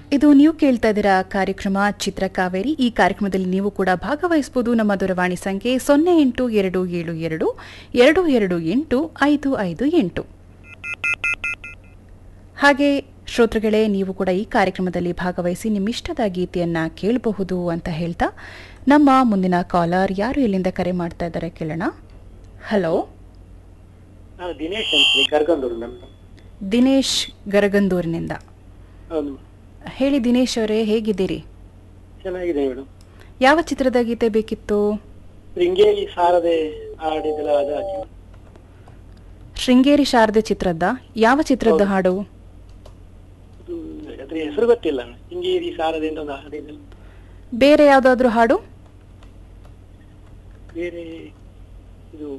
ಇದು ನೀವು ಕೇಳ್ತಾ ಇದ್ದೀರಾ ಕಾರ್ಯಕ್ರಮ ಚಿತ್ರಕಾವೇರಿ ಈ ಕಾರ್ಯಕ್ರಮದಲ್ಲಿ ನೀವು ಕೂಡ ಭಾಗವಹಿಸಬಹುದು ನಮ್ಮ ದೂರವಾಣಿ ಸಂಖ್ಯೆ ಸೊನ್ನೆ ಎಂಟು ಎರಡು ಏಳು ಎರಡು ಎರಡು ಎರಡು ಎಂಟು ಐದು ಐದು ಎಂಟು ಹಾಗೆ ಶ್ರೋತೃಗಳೇ ನೀವು ಕೂಡ ಈ ಕಾರ್ಯಕ್ರಮದಲ್ಲಿ ಭಾಗವಹಿಸಿ ನಿಮ್ಮಿಷ್ಟದ ಗೀತೆಯನ್ನ ಕೇಳಬಹುದು ಅಂತ ಹೇಳ್ತಾ ನಮ್ಮ ಮುಂದಿನ ಕಾಲರ್ ಯಾರು ಎಲ್ಲಿಂದ ಕರೆ ಮಾಡ್ತಾ ಇದ್ದಾರೆ ಕೇಳೋಣ ಹಲೋ ನಾನು ದಿನೇಶ್ ಅಂತ ಕರ್ಕೊಂಡೂರು ನಮ್ದು ದಿನೇಶ್ ಗರಗಂದೂರಿನಿಂದ ಹೌದು ಹೇಳಿ ದಿನೇಶ್ ಅವರೇ ಹೇಗಿದ್ದೀರಿ ಚೆನ್ನಾಗಿದೆ ಮೇಡಮ್ ಯಾವ ಚಿತ್ರದ ಗೀತೆ ಬೇಕಿತ್ತು ಶೃಂಗೇರಿ ಸಾರದೆ ಆಡಿದಲ ಅದ ಶೃಂಗೇರಿ ಶಾರದೆ ಚಿತ್ರದ್ದ ಯಾವ ಚಿತ್ರದ ಹೌದು. ಹಾಡು ಅದು ಅದ್ರ ಹೆಸರು ಗೊತ್ತಿಲ್ಲ ಶೃಂಗೇರಿ ಸಾರದೆ ಅಂತ ಒಂದು ಹಾಡಿದಲ್ಲ ಬೇರೆ ಯಾವುದಾದ್ರೂ ಹಾಡು ಬೇರೆ ಇದು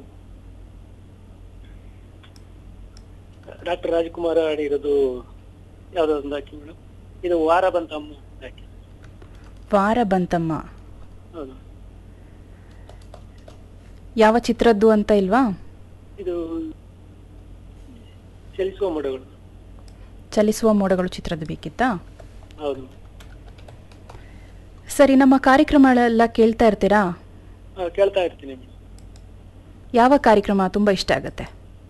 ಡಾಕ್ಟರ್ ರಾಜ್ಕುಮಾರ್ ಆಡಿರೋದು ಯಾವ್ದೊಂದು ಹಾಕಿ ಮೇಡಮ್ ಇದು ವಾರ ಬಂತ ಅಮ್ಮ ಅಂತ ಹಾಕಿ ವಾರ ಬಂತಮ್ಮ ಹೌದು ಯಾವ ಚಿತ್ರದ್ದು ಅಂತ ಇಲ್ವಾ ಇದು ಚಲಿಸುವ ಮೋಡಗಳು ಚಲಿಸುವ ಮೋಡಗಳು ಚಿತ್ರದ ಬೇಕಿತ್ತಾ ಹೌದು ಸರಿ ನಮ್ಮ ಕಾರ್ಯಕ್ರಮಗಳೆಲ್ಲ ಕೇಳ್ತಾ ಇರ್ತೀರಾ ಹಾ, ಕೇಳ್ತಾ ಇರ್ತೀನಿ ಮೇಡಮ್ ಯಾವ ಕಾರ್ಯಕ್ರಮ ತುಂಬಾ ಇಷ್ಟ ಆಗತ್ತೆ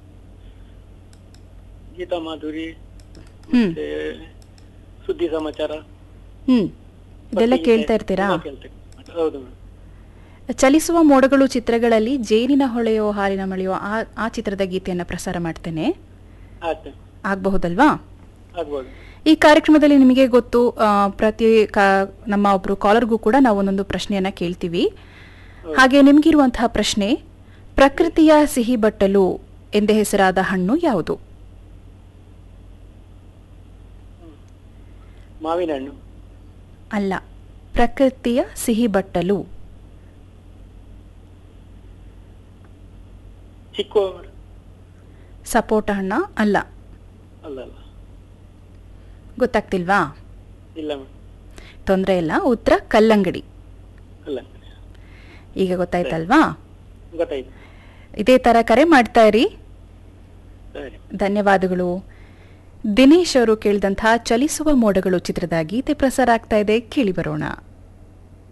ಗೀತಾ ಮಾಧುರಿ ಹ್ಮ್ ಮತ್ತೆ ಸುದ್ದಿ ಸಮಾಚಾರ ಹ್ಮ್ ಇದೆಲ್ಲ ಭಕ್ತಿಗೀತೆ ಕೇಳ್ತಾ ಇರ್ತೀರಾ ಎಲ್ಲ ಕೇಳ್ತೇನೆ. ಹೌದು ಮೇಡಮ್ ಚಲಿಸುವ ಮೋಡಗಳು ಚಿತ್ರಗಳಲ್ಲಿ ಜೇನಿನ ಹೊಳೆಯೋ ಹಾಲಿನ ಮಳೆಯೋ ಆ ಆ ಚಿತ್ರದ ಗೀತೆಯನ್ನ ಪ್ರಸಾರ ಮಾಡ್ತೇನೆ ಆಯ್ತು ಆಗ್ಬಹುದಲ್ವಾ ಆಗ್ಬೋದು ಈ ಕಾರ್ಯಕ್ರಮದಲ್ಲಿ ನಿಮಗೆ ಗೊತ್ತು ಆ, ಪ್ರತಿ ಕಾ- ನಮ್ಮ ಒಬ್ರು ಕಾಲರ್ಗೂ ಕೂಡ ನಾವು ಒಂದೊಂದು ಪ್ರಶ್ನೆಯನ್ನ ಕೇಳ್ತೀವಿ ಹಾಗೆ ನಿಮ್ಗಿರುವಂತಹ ಪ್ರಶ್ನೆ ಪ್ರಕೃತಿಯ ಸಿಹಿ ಬಟ್ಟಲು ಎಂದೇ ಹೆಸರಾದ ಹಣ್ಣು ಯಾವುದು ಮಾವಿನ ಹಣ್ಣು ಅಲ್ಲ ಪ್ರಕೃತಿಯ ಸಿಹಿ ಬಟ್ಟಲು ಚಿಕ್ಕ ಸಪೋಟ ಹಣ್ಣ ಅಲ್ಲ ಅಲ್ಲ ಅಲ್ಲ ಗೊತ್ತಾಗ್ತಿಲ್ವಾ ಇಲ್ಲ ಮೇಡಮ್ ತೊಂದರೆ ಇಲ್ಲ ಉತ್ತರ ಕಲ್ಲಂಗಡಿ ಅಲ್ಲ ಈಗ ಗೊತ್ತಾಯ್ತಲ್ವಾ ಗೊತ್ತಾಯ್ತು ಇದೇ ತರ ಕರೆ ಮಾಡ್ತಾ ಇರಿ ಸರಿ ಧನ್ಯವಾದಗಳು ದಿನೇಶ್ ಅವರು ಕೇಳಿದಂತಹ ಚಲಿಸುವ ಮೋಡಗಳು ಚಿತ್ರದ ಗೀತೆ ಪ್ರಸಾರ ಆಗ್ತಾ ಇದೆ ಕೇಳಿ ಬರೋಣ